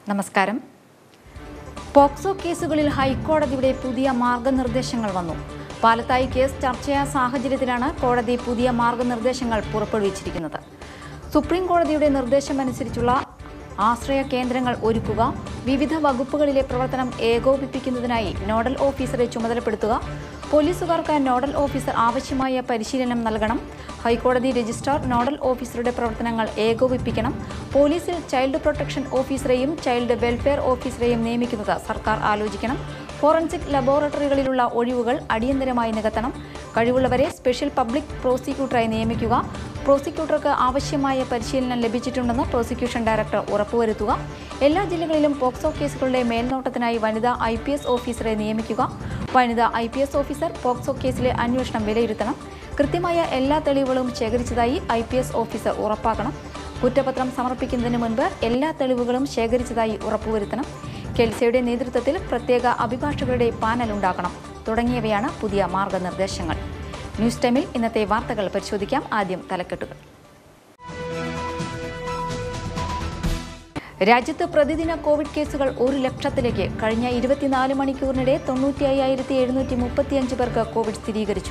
നമസ്കാരം പോക്സോ കേസുകളിൽ ഹൈക്കോടതിയുടെ പുതിയ മാർഗനിർദ്ദേശങ്ങൾ വന്നു പാലത്തായി കേസ് ചർച്ചയായ സാഹചര്യത്തിലാണ് കോടതി പുതിയ മാർഗനിർദ്ദേശങ്ങൾ പുറപ്പെടുവിച്ചിരിക്കുന്നത് സുപ്രീം കോടതിയുടെ നിർദ്ദേശമനുസരിച്ചുള്ള ആശ്രയ കേന്ദ്രങ്ങൾ ഒരുക്കുക വിവിധ വകുപ്പുകളിലെ പ്രവർത്തനം ഏകോപിപ്പിക്കുന്നതിനായി നോഡൽ ഓഫീസറെ ചുമതലപ്പെടുത്തുക പോലീസുകാർക്ക് നോഡൽ ഓഫീസർ ആവശ്യമായ പരിശീലനം നൽകണം ഹൈക്കോടതി രജിസ്ട്രാർ നോഡൽ ഓഫീസറുടെ പ്രവർത്തനങ്ങൾ ഏകോപിപ്പിക്കണം പോലീസിൽ ചൈൽഡ് പ്രൊട്ടക്ഷൻ ഓഫീസറെയും ചൈൽഡ് വെൽഫെയർ ഓഫീസറെയും നിയമിക്കുന്നത് സർക്കാർ ആലോചിക്കണം ഫോറൻസിക് ലബോറട്ടറികളിലുള്ള ഒഴിവുകൾ അടിയന്തരമായി നികത്തണം കഴിവുള്ളവരെ സ്പെഷ്യൽ പബ്ലിക് പ്രോസിക്യൂട്ടറായി നിയമിക്കുക പ്രോസിക്യൂട്ടർക്ക് ആവശ്യമായ പരിശീലനം ലഭിച്ചിട്ടുണ്ടെന്ന് പ്രോസിക്യൂഷൻ ഡയറക്ടർ ഉറപ്പുവരുത്തുക എല്ലാ ജില്ലകളിലും പോക്സോ കേസുകളുടെ മേൽനോട്ടത്തിനായി വനിതാ ഐ പി എസ് ഓഫീസറെ നിയമിക്കുക വനിതാ I P S officer POCSO കേസിലെ അന്വേഷണം വിലയിരുത്തണം കൃത്യമായ എല്ലാ തെളിവുകളും ശേഖരിച്ചതായി ഐ പി എസ് ഓഫീസർ ഉറപ്പാക്കണം കുറ്റപത്രം സമർപ്പിക്കുന്നതിന് മുൻപ് എല്ലാ തെളിവുകളും ശേഖരിച്ചതായി ഉറപ്പുവരുത്തണം കെൽസയുടെ നേതൃത്വത്തിൽ പ്രത്യേക അഭിഭാഷകരുടെ പാനൽ ഉണ്ടാക്കണം തുടങ്ങിയവയാണ് പുതിയ മാർഗനിർദ്ദേശങ്ങൾ ന്യൂസ് ടൈമിൽ ഇന്നത്തെ വാർത്തകൾ പരിശോധിക്കാം ആദ്യം തലക്കെട്ടുകൾ രാജ്യത്ത് പ്രതിദിന കോവിഡ് കേസുകൾ ഒരു ലക്ഷത്തിലേക്ക് കഴിഞ്ഞ ഇരുപത്തിനാല് മണിക്കൂറിനിടെ തൊണ്ണൂറ്റി അയ്യായിരത്തി എഴുന്നൂറ്റി മുപ്പത്തിയഞ്ച് പേർക്ക് കോവിഡ് സ്ഥിരീകരിച്ചു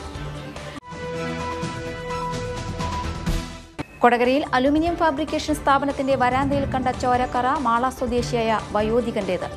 കൊടകരയിൽ അലുമിനിയം ഫാബ്രിക്കേഷൻ സ്ഥാപനത്തിന്റെ വരാന്തയിൽ കണ്ട ചോരക്കറ മാള സ്വദേശിയായ വയോധികന്റേത്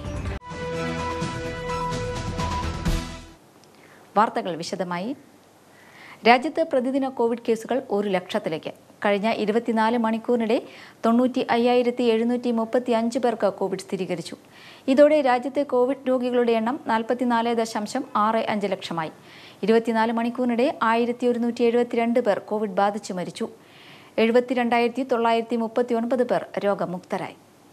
വാർത്തകൾ വിശദമായി രാജ്യത്ത് പ്രതിദിന കോവിഡ് കേസുകൾ ഒരു ലക്ഷത്തിലേക്ക് കഴിഞ്ഞ ഇരുപത്തിനാല് മണിക്കൂറിനിടെ തൊണ്ണൂറ്റി അയ്യായിരത്തി എഴുന്നൂറ്റി മുപ്പത്തി അഞ്ച് പേർക്ക് കോവിഡ് സ്ഥിരീകരിച്ചു ഇതോടെ രാജ്യത്തെ കോവിഡ് രോഗികളുടെ എണ്ണം നാൽപ്പത്തിനാല് ദശാംശം ആറ് അഞ്ച് ലക്ഷമായി ഇരുപത്തിനാല് മണിക്കൂറിനിടെ ആയിരത്തി ഒരുന്നൂറ്റി എഴുപത്തിരണ്ട് പേർ കോവിഡ് ബാധിച്ചു മരിച്ചു എഴുപത്തിരണ്ടായിരത്തി തൊള്ളായിരത്തി മുപ്പത്തി ഒൻപത് പേർ രോഗമുക്തരായി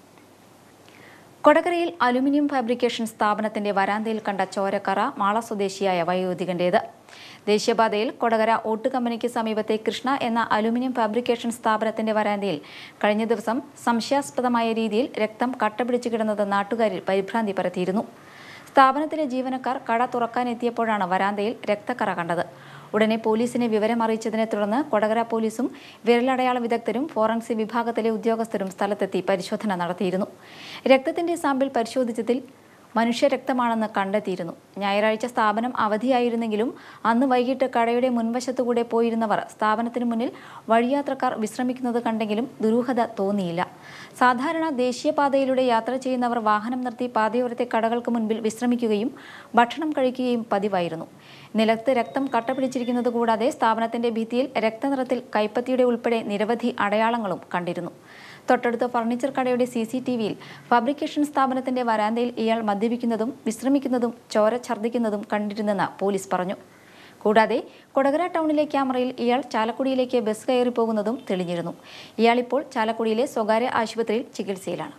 കൊടകരയിൽ അലുമിനിയം ഫാബ്രിക്കേഷൻ സ്ഥാപനത്തിന്റെ വരാന്തയിൽ കണ്ട ചോരക്കറ മാള സ്വദേശിയായ വയോധികന്റേത് ദേശീയപാതയിൽ കൊടകര ഓട്ട് കമ്പനിക്ക് സമീപത്തെ കൃഷ്ണ എന്ന അലുമിനിയം ഫാബ്രിക്കേഷൻ സ്ഥാപനത്തിന്റെ വരാന്തയിൽ കഴിഞ്ഞ ദിവസം സംശയാസ്പദമായ രീതിയിൽ രക്തം കട്ടപിടിച്ചു കിടന്നത് നാട്ടുകാരിൽ പരിഭ്രാന്തി പരത്തിയിരുന്നു സ്ഥാപനത്തിലെ ജീവനക്കാർ കട തുറക്കാനെത്തിയപ്പോഴാണ് വരാന്തയിൽ രക്തക്കറ കണ്ടത് ഉടനെ പോലീസിനെ വിവരം അറിയിച്ചതിനെ തുടർന്ന് കൊടകര പോലീസും വിരലടയാള വിദഗ്ധരും ഫോറൻസിക് വിഭാഗത്തിലെ ഉദ്യോഗസ്ഥരും സ്ഥലത്തെത്തി പരിശോധന നടത്തിയിരുന്നു രക്തത്തിന്റെ സാമ്പിൾ പരിശോധിച്ചതിൽ മനുഷ്യരക്തമാണെന്ന് കണ്ടെത്തിയിരുന്നു ഞായറാഴ്ച സ്ഥാപനം അവധിയായിരുന്നെങ്കിലും അന്ന് വൈകിട്ട് കടയുടെ മുൻവശത്തുകൂടെ പോയിരുന്നവർ സ്ഥാപനത്തിന് മുന്നിൽ വഴിയാത്രക്കാർ വിശ്രമിക്കുന്നത് കണ്ടെങ്കിലും ദുരൂഹത തോന്നിയില്ല സാധാരണ ദേശീയപാതയിലൂടെ യാത്ര ചെയ്യുന്നവർ വാഹനം നിർത്തി പാതയോരത്തെ കടകൾക്ക് മുൻപിൽ വിശ്രമിക്കുകയും ഭക്ഷണം കഴിക്കുകയും പതിവായിരുന്നു നിലത്ത് രക്തം കട്ടപിടിച്ചിരിക്കുന്നത് കൂടാതെ സ്ഥാപനത്തിന്റെ ഭിത്തിയിൽ രക്തനിറത്തിൽ കൈപ്പത്തിയുടെ ഉൾപ്പെടെ നിരവധി അടയാളങ്ങളും കണ്ടിരുന്നു തൊട്ടടുത്ത ഫർണിച്ചർ കടയുടെ സി സി ടി വിയിൽ ഫാബ്രിക്കേഷൻ സ്ഥാപനത്തിന്റെ വരാന്തയിൽ ഇയാൾ മദ്യപിക്കുന്നതും വിശ്രമിക്കുന്നതും ചോര ഛർദ്ദിക്കുന്നതും കണ്ടിരുന്നെന്ന് പോലീസ് പറഞ്ഞു കൂടാതെ കൊടകര ടൗണിലെ ക്യാമറയിൽ ഇയാൾ ചാലക്കുടിയിലേക്ക് ബസ് കയറി പോകുന്നതും തെളിഞ്ഞിരുന്നു ഇയാൾ ഇപ്പോൾ ചാലക്കുടിയിലെ സ്വകാര്യ ആശുപത്രിയിൽ ചികിത്സയിലാണ്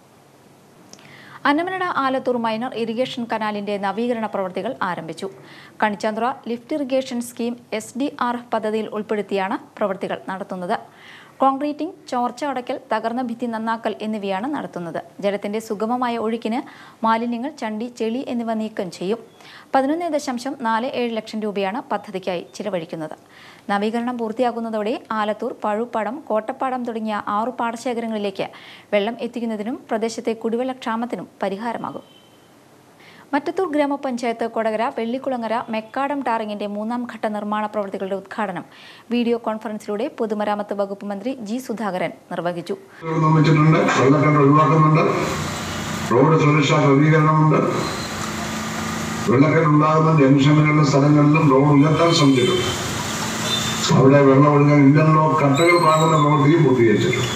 അന്നമനട ആലത്തൂർ മൈനർ ഇറിഗേഷൻ കനാലിന്റെ നവീകരണ പ്രവൃത്തികൾ ആരംഭിച്ചു Kanichanthura lift irrigation scheme S D R F പദ്ധതിയിൽ ഉൾപ്പെടുത്തിയാണ് പ്രവൃത്തികൾ നടത്തുന്നത് കോൺക്രീറ്റിംഗ് ചോർച്ച അടയ്ക്കൽ തകർന്ന ഭിത്തി നന്നാക്കൽ എന്നിവയാണ് നടത്തുന്നത് ജലത്തിന്റെ സുഗമമായ ഒഴുക്കിന് മാലിന്യങ്ങൾ ചണ്ടി ചെളി എന്നിവ നീക്കം ചെയ്യും പതിനൊന്ന് ദശാംശം നാല് ഏഴ് ലക്ഷം രൂപയാണ് പദ്ധതിക്കായി ചിലവഴിക്കുന്നത് നവീകരണം പൂർത്തിയാകുന്നതോടെ ആലത്തൂർ പഴുപ്പാടം കോട്ടപ്പാടം തുടങ്ങിയ ആറു പാടശേഖരങ്ങളിലേക്ക് വെള്ളം എത്തിക്കുന്നതിനും പ്രദേശത്തെ കുടിവെള്ളക്ഷാമത്തിനും പരിഹാരമാകും മറ്റത്തൂർ ഗ്രാമപഞ്ചായത്ത് കൊടകര വെള്ളിക്കുളങ്ങര മെക്കാടം ടാറിങ്ങിന്റെ മൂന്നാം ഘട്ട നിർമ്മാണ പ്രവൃത്തികളുടെ ഉദ്ഘാടനം വീഡിയോ കോൺഫറൻസിലൂടെ പൊതുമരാമത്ത് വകുപ്പ് മന്ത്രി ജി സുധാകരൻ നിർവഹിച്ചു നിർമ്മിച്ചിട്ടുണ്ട് വെള്ളക്കെട്ട് ഒഴിവാക്കുന്നുണ്ട് റോഡ് സുരക്ഷാ ക്രമീകരണമുണ്ട് വെള്ളക്കെട്ട് ഉണ്ടാകുന്ന ജംഗ്ഷനുകളിലും സ്ഥലങ്ങളിലും റോഡ് ഉയർത്താൻ ശ്രമിച്ചിട്ടുണ്ട് അവിടെ വെള്ളം ഒഴുകാൻ ഇന്റർലോക്ക് കട്ടകൾ പാകുന്ന പ്രവൃത്തിയും പൂർത്തീകരിച്ചിട്ടുണ്ട്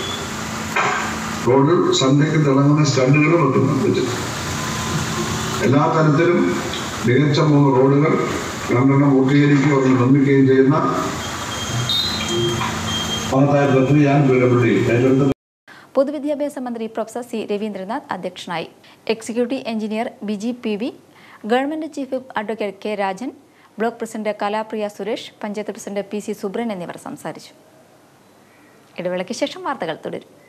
റോഡിൽ സന്ധ്യയ്ക്ക് തിളങ്ങുന്ന സ്റ്റണ്ടുകളും വെക്കുന്നുണ്ട് എല്ലാ തരത്തിലും മികച്ച മൂന്ന് റോഡുകൾ രണ്ടെണ്ണം പൂർത്തീകരിക്കുകയും ഒന്ന് നിർമ്മിക്കുകയും ചെയ്യുന്ന മഹത്തായ പ്രക്രിയയാണ് പീഡബ്ല്യു ഏറ്റെടുത്തത് പൊതുവിദ്യാഭ്യാസ മന്ത്രി പ്രൊഫസർ സി രവീന്ദ്രനാഥ് അധ്യക്ഷനായി executive engineer Biji P V government chief whip advocate K Rajan block president Kalapriya Suresh panchayat president P C Subran എന്നിവർ സംസാരിച്ചു ഇടവേളയ്ക്ക് ശേഷം വാർത്തകൾ തുടരും